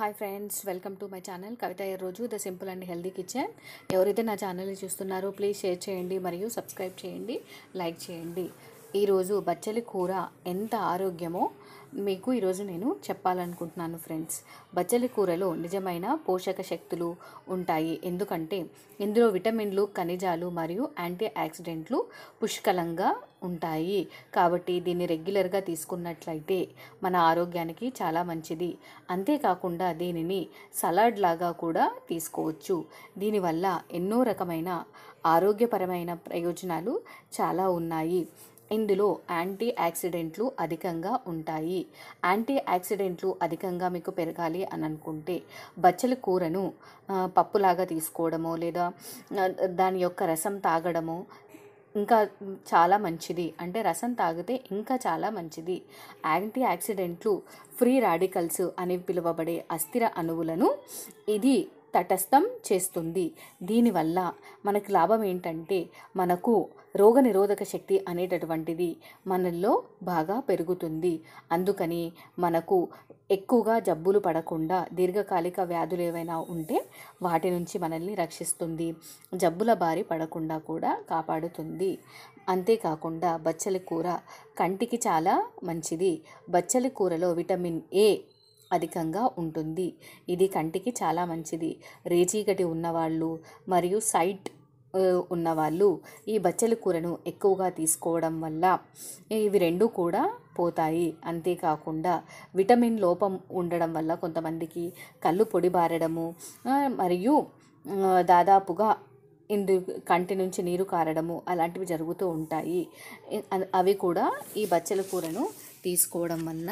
hi friends welcome to my channel Kavitha ఈ రోజు the simple and healthy kitchen ఎవరైతే నా ఛానల్ని చూస్తున్నారో ప్లీజ్ షేర్ చేయండి మరియు సబ్స్క్రైబ్ చేయండి లైక్ చేయండి ఈరోజు బచ్చలి కూర ఎంత ఆరోగ్యమో మీకు ఈరోజు నేను చెప్పాలనుకుంటున్నాను ఫ్రెండ్స్ బచ్చలి కూరలో నిజమైన పోషక శక్తులు ఉంటాయి ఎందుకంటే ఇందులో విటమిన్లు ఖనిజాలు మరియు యాంటీ ఆక్సిడెంట్లు పుష్కలంగా ఉంటాయి కాబట్టి దీన్ని రెగ్యులర్గా తీసుకున్నట్లయితే మన ఆరోగ్యానికి చాలా మంచిది అంతేకాకుండా దీనిని సలాడ్ లాగా కూడా తీసుకోవచ్చు దీనివల్ల ఎన్నో రకమైన ఆరోగ్యపరమైన ప్రయోజనాలు చాలా ఉన్నాయి ఇందులో యాంటీ ఆక్సిడెంట్లు అధికంగా ఉంటాయి యాంటీ ఆక్సిడెంట్లు అధికంగా మీకు పెరగాలి అని అనుకుంటే బచ్చల కూరను ఆ, పప్పులాగా తీసుకోవడమో లేదా ఆ, దాని యొక్క రసం తాగడమో ఇంకా చాలా మంచిది అంటే రసం తాగితే ఇంకా చాలా మంచిది యాంటీ ఆక్సిడెంట్లు ఫ్రీ రాడికల్స్ అని పిలువబడే అస్థిర అణువులను ఇది తటస్థం చేస్తుంది దీనివల్ల మనకు లాభం ఏంటంటే మనకు రోగనిరోధక శక్తి అనేటటువంటిది మనల్లో బాగా పెరుగుతుంది అందుకని మనకు ఎక్కువగా జబ్బులు పడకుండా దీర్ఘకాలిక వ్యాధులు ఏవైనా ఉంటే వాటి నుంచి మనల్ని రక్షిస్తుంది జబ్బుల బారి పడకుండా కూడా కాపాడుతుంది అంతేకాకుండా బచ్చలి కూర కంటికి చాలా మంచిది బచ్చలి కూరలో విటమిన్ ఏ అధికంగా ఉంటుంది ఇది కంటికి చాలా మంచిది రేచీగటి ఉన్నవాళ్ళు మరియు సైట్ ఆ, ఉన్నవాళ్ళు ఈ బచ్చలి కూరను ఎక్కువగా తీసుకోవడం వల్ల ఇవి రెండు కూడా పోతాయి అంతేకాకుండా విటమిన్ లోపం ఉండడం వల్ల కొంతమందికి కళ్ళు పొడిబారడము ఆ, మరియు ఆ, దాదాపుగా ఇందు కంటి నుంచి నీరు కారడము అలాంటివి జరుగుతూ ఉంటాయి ఇ- అ- అవి కూడా ఈ బచ్చల కూరను తీసుకోవడం వలన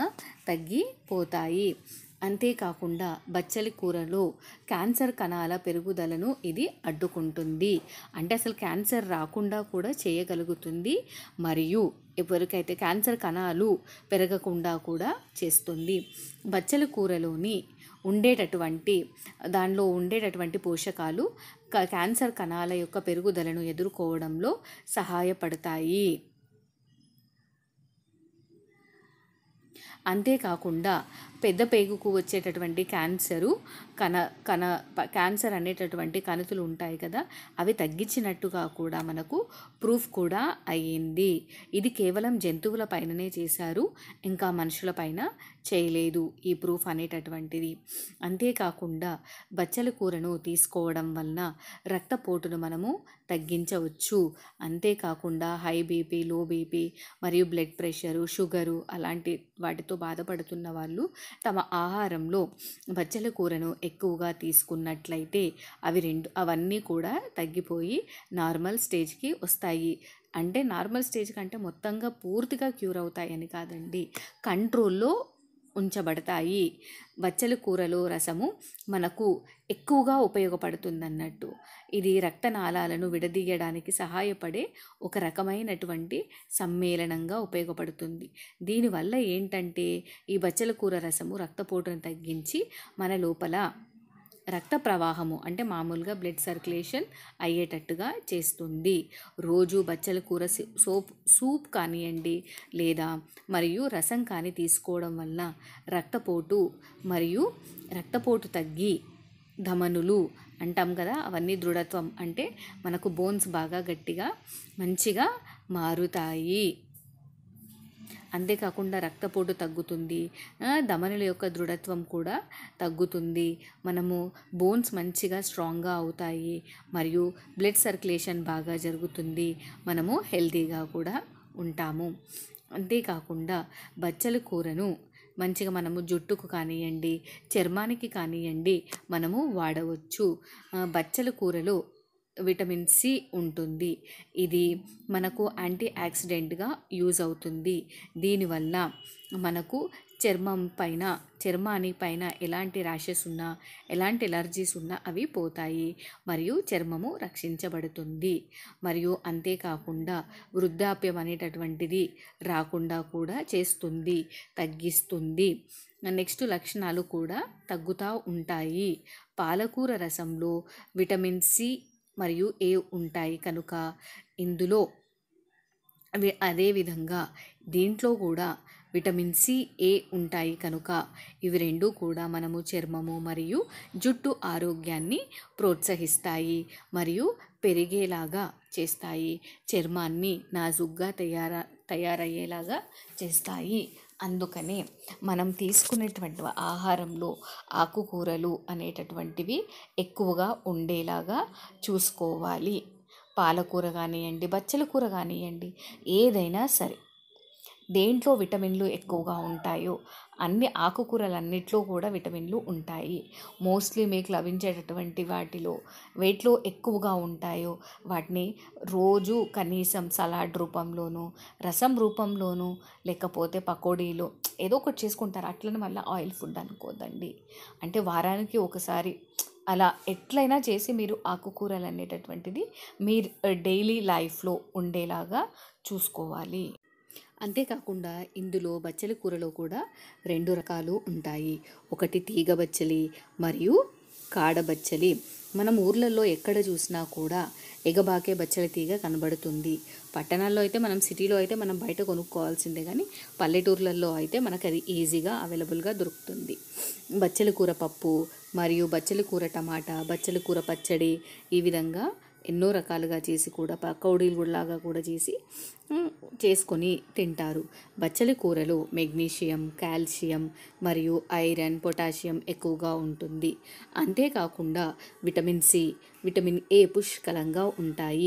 తగ్గిపోతాయి అంతేకాకుండా బచ్చలి కూరలో క్యాన్సర్ కణాల పెరుగుదలను ఇది అడ్డుకుంటుంది అంటే అసలు క్యాన్సర్ రాకుండా కూడా చేయగలుగుతుంది మరియు ఎవరికైతే క్యాన్సర్ కణాలు పెరగకుండా కూడా చేస్తుంది బచ్చలి కూరలోని ఉండేటటువంటి దానిలో ఉండేటటువంటి పోషకాలు క- క్యాన్సర్ కణాల యొక్క పెరుగుదలను ఎదుర్కోవడంలో సహాయపడతాయి అంతేకాకుండా పెద్ద పేగుకు వచ్చేటటువంటి క్యాన్సరు కణ కణ ప- క్యాన్సర్ అనేటటువంటి కణుతులు ఉంటాయి కదా అవి తగ్గించినట్టుగా కూడా మనకు ప్రూఫ్ కూడా అయ్యింది ఇది కేవలం జంతువుల పైననే చేశారు ఇంకా మనుషుల పైన చేయలేదు ఈ ప్రూఫ్ అనేటటువంటిది అంతేకాకుండా బచ్చల కూరను తీసుకోవడం వలన రక్తపోటును మనము తగ్గించవచ్చు అంతేకాకుండా హై బీపీ లో బీపీ మరియు బ్లడ్ ప్రెషరు షుగరు అలాంటి వాటితో బాధపడుతున్న వాళ్ళు తమ ఆహారంలో బచ్చల కూరను ఎక్కువగా తీసుకున్నట్లయితే అవి రెండు అవన్నీ కూడా తగ్గిపోయి నార్మల్ స్టేజ్కి వస్తాయి అంటే నార్మల్ స్టేజ్ కంటే మొత్తంగా పూర్తిగా క్యూర్ అవుతాయని కాదండి కంట్రోల్లో ఉంచబడతాయి బచ్చల కూరలో రసము మనకు ఎక్కువగా ఉపయోగపడుతుందన్నట్టు ఇది రక్తనాళాలను విడదీయడానికి సహాయపడే ఒక రకమైనటువంటి సమ్మేళనంగా ఉపయోగపడుతుంది దీనివల్ల ఏంటంటే ఈ బచ్చల కూర రసము రక్తపోటును తగ్గించి మన లోపల రక్త ప్రవాహము అంటే మామూలుగా బ్లడ్ సర్క్యులేషన్ అయ్యేటట్టుగా చేస్తుంది రోజు బచ్చల కూర సి- సోప్ సూప్ కానివ్వండి లేదా మరియు రసం కానీ తీసుకోవడం వల్ల రక్తపోటు మరియు రక్తపోటు తగ్గి ధమనులు అంటాం కదా అవన్నీ దృఢత్వం అంటే మనకు బోన్స్ బాగా గట్టిగా మంచిగా మారుతాయి అంతేకాకుండా రక్తపోటు తగ్గుతుంది ఆ, ధమనుల యొక్క దృఢత్వం కూడా తగ్గుతుంది మనము బోన్స్ మంచిగా స్ట్రాంగ్గా అవుతాయి మరియు బ్లడ్ సర్క్యులేషన్ బాగా జరుగుతుంది మనము హెల్తీగా కూడా ఉంటాము అంతేకాకుండా బచ్చల కూరను మంచిగా మనము జుట్టుకు కానివ్వండి చర్మానికి కానివ్వండి మనము వాడవచ్చు ఆ, బచ్చల కూరలో విటమిన్ సి ఉంటుంది ఇది మనకు యాంటీ ఆక్సిడెంట్గా యూజ్ అవుతుంది దీనివల్ల మనకు చర్మం పైన చర్మాని పైన ఎలాంటి ర్యాషెస్ ఉన్నా ఎలాంటి ఎలర్జీస్ ఉన్నా అవి పోతాయి మరియు చర్మము రక్షించబడుతుంది మరియు అంతేకాకుండా వృద్ధాప్యం అనేటటువంటిది రాకుండా కూడా చేస్తుంది తగ్గిస్తుంది నెక్స్ట్ లక్షణాలు కూడా తగ్గుతూ ఉంటాయి పాలకూర రసంలో విటమిన్ సి మరియు ఏ ఉంటాయి కనుక ఇందులో అవి అదేవిధంగా దీంట్లో కూడా విటమిన్ సి ఏ ఉంటాయి కనుక ఇవి రెండు కూడా మనము చర్మము మరియు జుట్టు ఆరోగ్యాన్ని ప్రోత్సహిస్తాయి మరియు పెరిగేలాగా చేస్తాయి చర్మాన్ని నాజుగ్గా తయార తయారయ్యేలాగా చేస్తాయి అందుకనే మనం తీసుకునేటువంటి ఆహారంలో ఆకుకూరలు అనేటటువంటివి ఎక్కువగా ఉండేలాగా చూసుకోవాలి పాలకూర కానివ్వండి బచ్చల కూర కానివ్వండి ఏదైనా సరే దేంట్లో విటమిన్లు ఎక్కువగా ఉంటాయో అన్ని ఆకుకూరలన్నిట్లో కూడా విటమిన్లు ఉంటాయి మోస్ట్లీ మీకు లభించేటటువంటి వాటిలో వేటిలో ఎక్కువగా ఉంటాయో వాటిని రోజు కనీసం సలాడ్ రూపంలోనూ రసం రూపంలోనూ లేకపోతే పకోడీలో ఏదో ఒకటి చేసుకుంటారు అట్లనే మళ్ళీ ఆయిల్ ఫుడ్ అనుకోదండి అంటే వారానికి ఒకసారి అలా ఎట్లయినా చేసి మీరు ఆకుకూరలు అనేటటువంటిది మీ డైలీ లైఫ్లో ఉండేలాగా చూసుకోవాలి అంతేకాకుండా ఇందులో బచ్చలి కూరలో కూడా రెండు రకాలు ఉంటాయి ఒకటి తీగ బచ్చలి మరియు కాడ బచ్చలి మనం ఊర్లలో ఎక్కడ చూసినా కూడా ఎగబాకే బచ్చలి తీగ కనబడుతుంది పట్టణాల్లో అయితే మనం సిటీలో అయితే మనం బయట కొనుక్కోవాల్సిందే కానీ పల్లెటూర్లలో అయితే మనకు అది ఈజీగా అవైలబుల్గా దొరుకుతుంది బచ్చలి కూర పప్పు మరియు బచ్చలి కూర టమాటా బచ్చలి కూర పచ్చడి ఈ విధంగా ఎన్నో రకాలుగా చేసి కూడా పకోడీలు లాగా కూడా చేసి మ్, చేసుకొని తింటారు బచ్చలి కూరలో మెగ్నీషియం కాల్షియం మరియు ఐరన్ పొటాషియం ఎక్కువగా ఉంటుంది అంతేకాకుండా విటమిన్ సి విటమిన్ ఏ పుష్కలంగా ఉంటాయి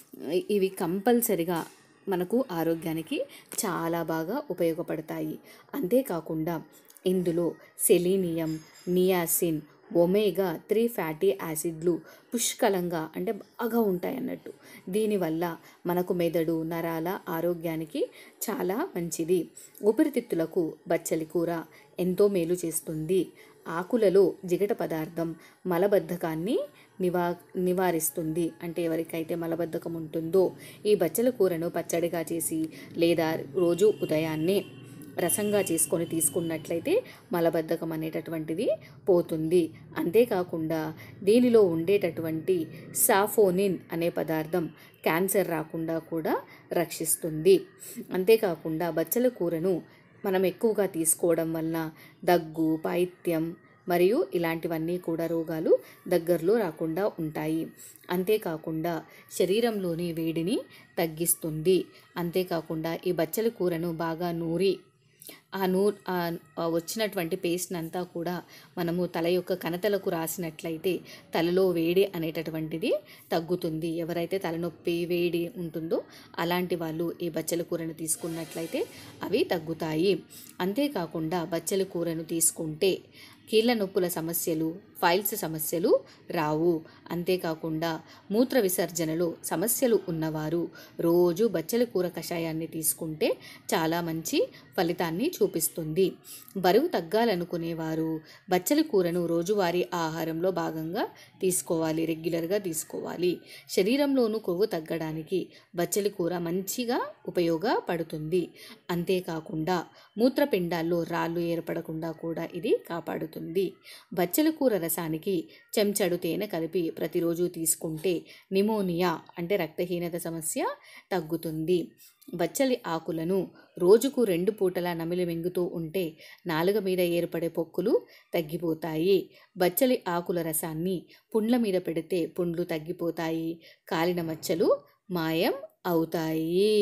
ఇవి కంపల్సరిగా మనకు ఆరోగ్యానికి చాలా బాగా ఉపయోగపడతాయి అంతేకాకుండా ఇందులో selenium niacin omega three fatty యాసిడ్లు పుష్కలంగా అంటే బాగా ఉంటాయి అన్నట్టు దీనివల్ల మనకు మెదడు నరాల ఆరోగ్యానికి చాలా మంచిది ఊపిరితిత్తులకు బచ్చలి కూర ఎంతో మేలు చేస్తుంది ఆకులలో జిగట పదార్థం మలబద్ధకాన్ని నివా నివారిస్తుంది అంటే ఎవరికైతే మలబద్ధకం ఉంటుందో ఈ బచ్చల కూరను పచ్చడిగా చేసి లేదా రోజు ఉదయాన్నే రసంగా చేసుకొని తీసుకున్నట్లయితే మలబద్ధకం అనేటటువంటిది పోతుంది అంతేకాకుండా దీనిలో ఉండేటటువంటి సాఫోనిన్ అనే పదార్థం క్యాన్సర్ రాకుండా కూడా రక్షిస్తుంది అంతేకాకుండా బచ్చల కూరను మనం ఎక్కువగా తీసుకోవడం వలన దగ్గు పైత్యం మరియు ఇలాంటివన్నీ కూడా రోగాలు దగ్గరలో రాకుండా ఉంటాయి అంతేకాకుండా శరీరంలోని వేడిని తగ్గిస్తుంది అంతేకాకుండా ఈ బచ్చల కూరను బాగా నూరి ఆ నూ ఆ ఆ వచ్చినటువంటి పేస్ట్ అంతా కూడా మనము తల యొక్క కణతలకు రాసినట్లయితే తలలో వేడి అనేటటువంటిది తగ్గుతుంది ఎవరైతే తలనొప్పి వేడి ఉంటుందో అలాంటి వాళ్ళు ఈ బచ్చల కూరను తీసుకున్నట్లయితే అవి తగ్గుతాయి అంతేకాకుండా బచ్చల కూరను తీసుకుంటే కీళ్ళ నొప్పుల సమస్యలు ఫైల్స్ సమస్యలు రావు అంతేకాకుండా మూత్ర విసర్జనలో సమస్యలు ఉన్నవారు రోజు బచ్చల కూర కషాయాన్ని తీసుకుంటే చాలా మంచి ఫలితాన్ని చూపిస్తుంది బరువు తగ్గాలనుకునేవారు బచ్చల కూరను రోజువారీ ఆహారంలో భాగంగా తీసుకోవాలి రెగ్యులర్గా తీసుకోవాలి శరీరంలోనూ కొవ్వు తగ్గడానికి బచ్చల కూర మంచిగా ఉపయోగపడుతుంది అంతేకాకుండా మూత్రపిండాల్లో రాళ్ళు ఏర్పడకుండా కూడా ఇది కాపాడుతుంది బచ్చల కూర రసానికి చెంచడు తేనె కలిపి ప్రతిరోజు తీసుకుంటే నిమోనియా అంటే రక్తహీనత సమస్య తగ్గుతుంది బచ్చలి ఆకులను రోజుకు రెండు పూటల నమిలి మింగుతూ ఉంటే నాలుక మీద ఏర్పడే పొక్కులు తగ్గిపోతాయి బచ్చలి ఆకుల రసాన్ని పుండ్ల మీద పెడితే పుండ్లు తగ్గిపోతాయి కాలిన మచ్చలు మాయం అవుతాయి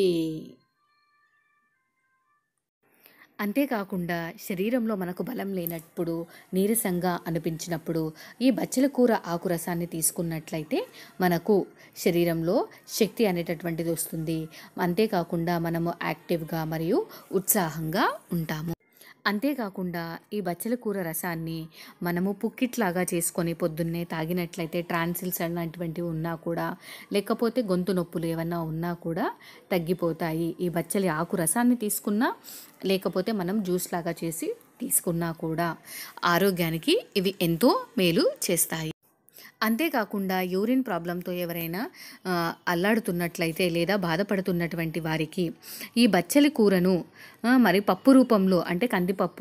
అంతేకాకుండా శరీరంలో మనకు బలం లేనప్పుడు నీరసంగా అనిపించినప్పుడు ఈ బచ్చల కూర ఆకు రసాన్ని తీసుకున్నట్లయితే మనకు శరీరంలో శక్తి అనేటటువంటిది వస్తుంది అంతేకాకుండా మనము యాక్టివ్గా మరియు ఉత్సాహంగా ఉంటాము అంతేకాకుండా ఈ బచ్చల కూర రసాన్ని మనము పుక్కిట్లాగా చేసుకొని పొద్దున్నే తాగినట్లయితే ట్రాన్సిల్స్ అలాంటివంటివి ఉన్నా కూడా లేకపోతే గొంతు నొప్పులు ఏమన్నా ఉన్నా కూడా తగ్గిపోతాయి ఈ బచ్చలి ఆకు రసాన్ని తీసుకున్నా లేకపోతే మనం జ్యూస్ లాగా చేసి తీసుకున్నా కూడా ఆరోగ్యానికి ఇవి ఎంతో మేలు చేస్తాయి అంతేకాకుండా యూరిన్ ప్రాబ్లంతో ఎవరైనా ఆ, అల్లాడుతున్నట్లయితే లేదా బాధపడుతున్నటువంటి వారికి ఈ బచ్చలి కూరను ఆ, మరి పప్పు రూపంలో అంటే కందిపప్పు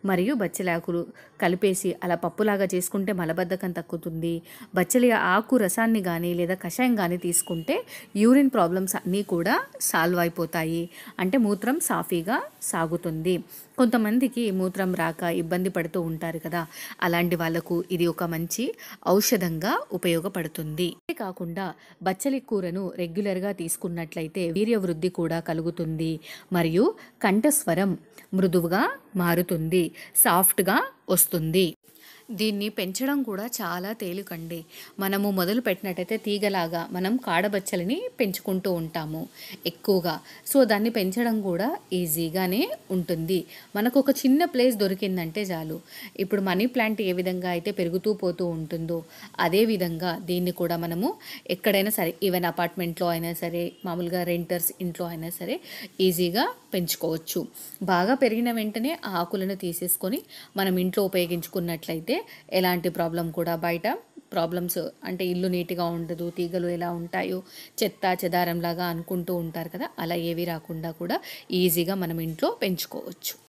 మరియు బచ్చలాకులు కలిపేసి అలా పప్పులాగా చేసుకుంటే మలబద్ధకం తగ్గుతుంది బచ్చలి ఆకు రసాన్ని కానీ లేదా కషాయం కానీ తీసుకుంటే యూరిన్ ప్రాబ్లమ్స్ అన్నీ కూడా సాల్వ్ అయిపోతాయి అంటే మూత్రం సాఫీగా సాగుతుంది కొంతమందికి మూత్రం రాక ఇబ్బంది పడుతూ ఉంటారు కదా అలాంటి వాళ్ళకు ఇది ఒక మంచి ఔషధంగా ఉపయోగపడుతుంది అంతే కాకుండా బచ్చలి కూరను రెగ్యులర్గా తీసుకున్నట్లయితే వీర్య వృద్ధి కూడా కలుగుతుంది మరియు కంఠస్వరం మృదువుగా మారుతుంది సాఫ్ట్గా వస్తుంది దీన్ని పెంచడం కూడా చాలా తేలికండి మనము మొదలు పెట్టినట్టయితే తీగలాగా మనం కాడబచ్చలిని పెంచుకుంటూ ఉంటాము ఎక్కువగా సో దాన్ని పెంచడం కూడా ఈజీగానే ఉంటుంది మనకు ఒక చిన్న ప్లేస్ దొరికిందంటే చాలు ఇప్పుడు మనీ ప్లాంట్ ఏ విధంగా అయితే పెరుగుతూ పోతూ ఉంటుందో అదే విధంగా దీన్ని కూడా మనము ఎక్కడైనా సరే ఈవెన్ అపార్ట్మెంట్లో అయినా సరే మామూలుగా రెంటర్స్ ఇంట్లో అయినా సరే ఈజీగా పెంచుకోవచ్చు బాగా పెరిగిన వెంటనే ఆ ఆకులను తీసేసుకొని మనం ఇంట్లో ఉపయోగించుకున్నట్లయితే ఎలాంటి ప్రాబ్లం కూడా బయట ప్రాబ్లమ్స్ అంటే ఇల్లు నీట్గా ఉండదు తీగలు ఎలా ఉంటాయో చెత్త చెదారంలాగా అనుకుంటూ ఉంటారు కదా అలా ఏవి రాకుండా కూడా ఈజీగా మనం ఇంట్లో పెంచుకోవచ్చు